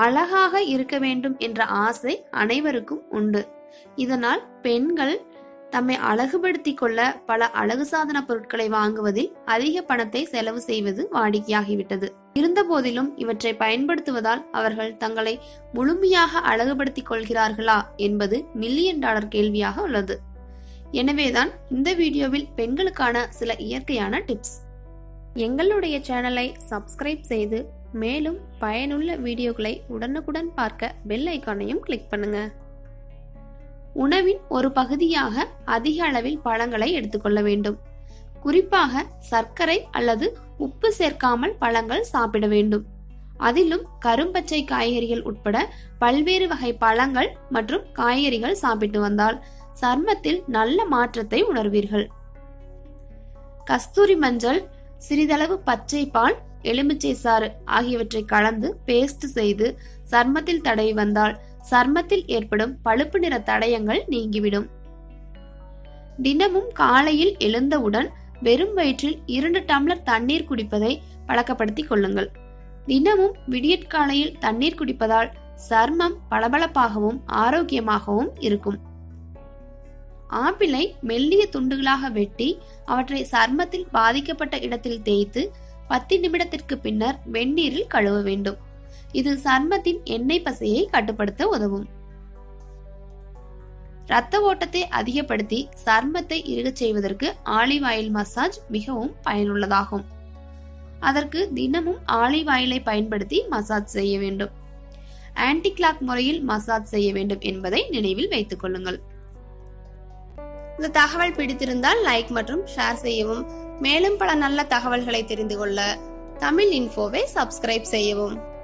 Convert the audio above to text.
அழகாக இருக்க வேண்டும் என்ற ஆசை அனைவருக்கும் உண்டு இதனால் பெண்கள் தம்மை அழகுபடுத்திக் கொள்ள பல அழகு சாதன பொருட்களை வாங்குவதில் அதிக பணத்தை செலவு செய்வது வாடிக்கையாகிவிட்டது இருந்தபோதிலும் இவற்றை பயன்படுத்துவதால் அவர்கள் தங்களை முழுமையாக அழகுபடுத்திக் கொள்கிறார்களா என்பது மில்லியன் டாலர் கேள்வியாக உள்ளது எனவேதான் இந்த வீடியோவில் பெண்களுக்கான சில இயற்கையான டிப்ஸ் எங்களுடைய சேனலை சப்ஸ்கிரைப் செய்து மேலும் பயனுள்ள வீடியோக்களை உடனுக்குடன் பார்க்க பெல் ஐக்கானையும் கிளிக் பண்ணுங்க உணவின் ஒரு பகுதியாக அதிக அளவில் பழங்களை எடுத்துக்கொள்ள வேண்டும் குறிப்பாக சர்க்கரை அல்லது உப்பு சேர்க்காமல் பழங்கள் சாப்பிட வேண்டும் அதிலும் கரும்பச்சை காய்கறிகள் உட்பட பல்வேறு வகை பழங்கள் மற்றும் காய்கறிகள் சாப்பிட்டு வந்தால் சர்மத்தில் நல்ல மாற்றத்தை உணர்வீர்கள் கஸ்தூரி மஞ்சள் சிறிதளவு பச்சை பால் எலுமிச்சை சாறு ஆகியவற்றை கலந்து பேஸ்ட் செய்து சர்மத்தில் தடவி வந்தால் சர்மத்தில் ஏற்படும் பழுப்பு நிற தடயங்கள் நீங்கிவிடும் தினமும் காலையில் எழுந்தவுடன் வெறும் வயிற்றில் இரண்டு டம்ளர் தண்ணீர் குடிப்பதை பழக்கப்படுத்திக் கொள்ளுங்கள் தினமும் விடியற்காலையில் தண்ணீர் குடிப்பதால் சர்மம் பளபளப்பாகவும் ஆரோக்கியமாகவும் இருக்கும் ஆப்பிளை மெல்லிய துண்டுகளாக வெட்டி அவற்றை சர்மத்தில் பாதிக்கப்பட்ட இடத்தில் தேய்த்து பத்து நிமிடத்திற்கு பின்னர் வெந்நீரில் கழுவ வேண்டும் இது சர்மத்தின் எண்ணெய் பசையை கட்டுப்படுத்த உதவும் இரத்த ஓட்டத்தை அதிகப்படுத்தி சர்மத்தை இறுகச் செய்வதற்கு ஆலிவ் ஆயில் மசாஜ் மிகவும் பயனுள்ளதாகும் அதற்கு தினமும் ஆலிவ் ஆயிலை பயன்படுத்தி மசாஜ் செய்ய வேண்டும் ஆன்டி கிளாக் முறையில் மசாஜ் செய்ய வேண்டும் என்பதை நினைவில் வைத்துக் கொள்ளுங்கள் இந்த தகவல் பிடித்திருந்தால் லைக் மற்றும் ஷேர் செய்யவும் மேலும் பல நல்ல தகவல்களை தெரிந்து கொள்ள தமிழ் இன்ஃபோவை சப்ஸ்கிரைப் செய்யவும்